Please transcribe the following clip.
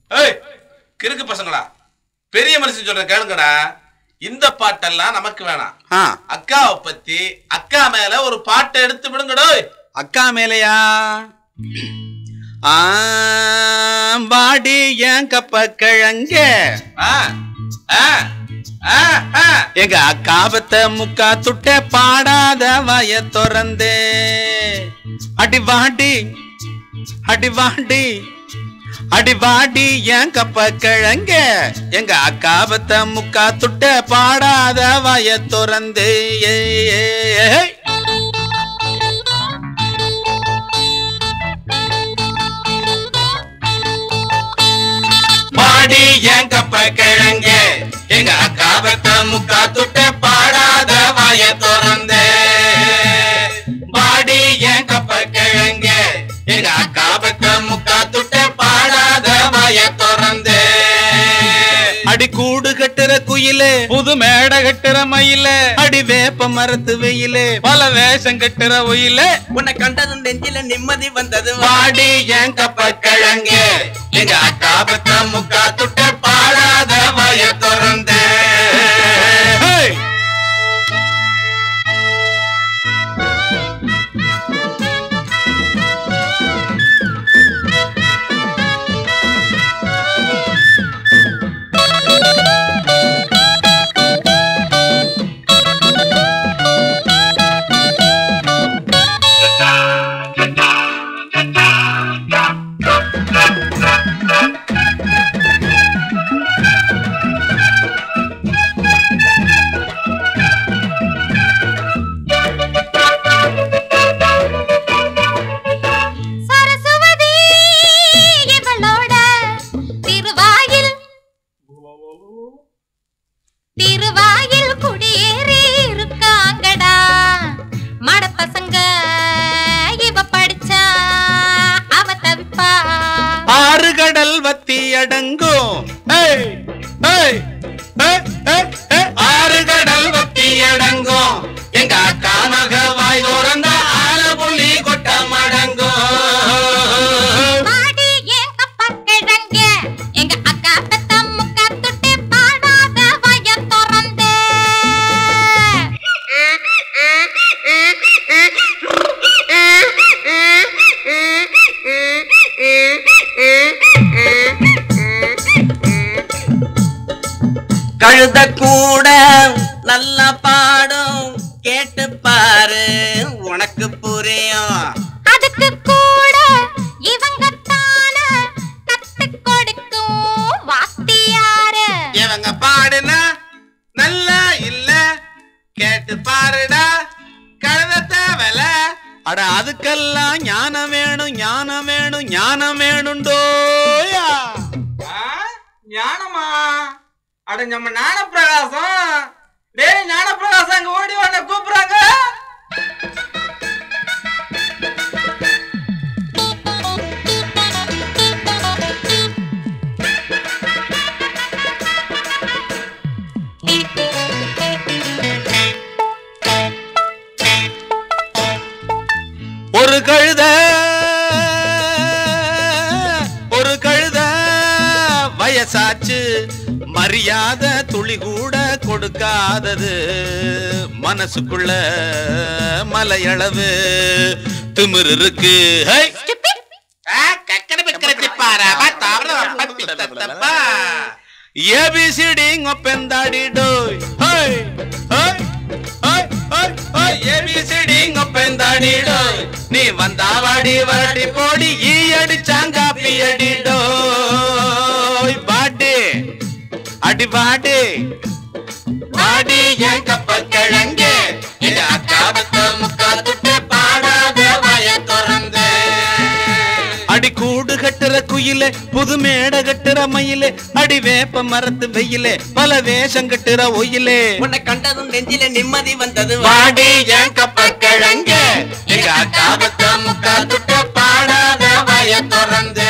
ஏய் கிறுக்கு பசங்களா பெரிய மனுஷன் சொல்ற கேளுங்கடா இந்த பாட்டெல்லாம் நமக்கு வேணாம் ஆ அக்காவை பத்தி அக்கா மேல ஒரு பாட்டை எடுத்து விடுங்கடோ அக்கா மேலையா ஆ, வாடி ஏன் கப்ப கிழங்க ஆ, ஆ, ஆ, ஆ. எங்க அக்காபத்த முக்கா துட்ட பாடாத வாய திறந்தே அடி வாடி அடி வாடி அடி வாடி ஏன் கப்ப கிழங்க எங்க அக்காபத்த முக்கா துட்ட பாடாத வாய திறந்தே ஏய், ஏய், ஏய். பாடி என் கப்ப கிழங்க எங்க அக்காபத்த முக்கா துட்ட பாடாத வாய திறந்தே பாடி என் கப்ப கிழங்க எங்க அக்காபத்த முக்கா துட்ட பாடாத வாய திறந்தே அடி கூடு கட்டுற குயிலே புது மேடை கட்டுற மயிலே அடி வேப்ப மரத்து வெயிலே பல வேஷம் கட்டுற ஒயிலே உன்னை கண்டதும் நெஞ்சில நிம்மதி வந்தது வாடி என் கப்ப கிழங்க எங்க அக்காபத்த முக்கா துட்ட பாடாத வாய திறந்தே ஹேய்! சரஸ்வதி இவளோட திருவாயில் திருவாயில் குடியேறி இருக்காங்கடா மட பசங்க இவ படிச்சா அவ தவிப்பா ஆறு கடல் வத்தி அடங்கும் ஏய்! ஏய்! ஏய்! ஏய்! ஏய்! ஆறு கடல் வத்தி அடங்கும் எங்க அக்கா மக வாய் திறந்தா ஆல புள்ளி கொட்ட மடங்கும் பாடி ஏன் அப்பா கிழங்க எங்க அக்கா பெத்த முக்கா துட்டு பாடாத வய திறந்து கழுத கூட நல்லா பாடும் கேட்டு பாரு உனக்கு புரியும் அதுக்கு கூட இவங்க தான கத்து கொடுக்கும் வாத்தியாரு இவங்க பாடுனா நல்லா இல்ல கேட்டு பாருடா கழுத தேவல அட அதுக்கெல்லாம் ஞானம் வேணும் ஞானம் வேணும் ஞானம் வேணுண்டோயா ஞானமா அட நம்ம ஞான பிரகாசம் டேய் ஞான பிரகாசம் அங்க ஓடி வாங்க கூப்பிடுறாங்க ஒரு கழுத ஒரு கழுத வயசாச்சு மரியாதை துளி கூட கொடுக்காதது மனசுக்குள்ள மலையளவு திமிரு இருக்கு ஹை! கக்கட பிக்கட பாரா தாவர பப்பி தத்தப்பா ஏபிசிடி ஒப்பெந்தாடி டோய் ஹை! ஹை! ஹை! ஹை! ஹை! ஏபிசிடி ஒப்பெந்தாடி டோய் நீ வந்தா வாடி வரடி போடி ஈ அடிச்சாங்க அப்பி அடி டோய் பாடி அடி பாடி பாடி என் கப்ப கிழங்க எங்க அக்காபத்த முக்கா துட்டு பாடாத வாய திறந்து அடி கூடு கட்டுற குயிலே புது மேடை கட்டுற மயிலே அடி வேப்ப மரத்து வெயிலே பல வேஷம் கட்டுற ஒயிலே உன்னை கண்டதும் நெஞ்சில நிம்மதி வந்தது பாடி என் கப்ப கிழங்க எங்க அக்காபத்த முக்கா துட்டு பாடாத வாய திறந்து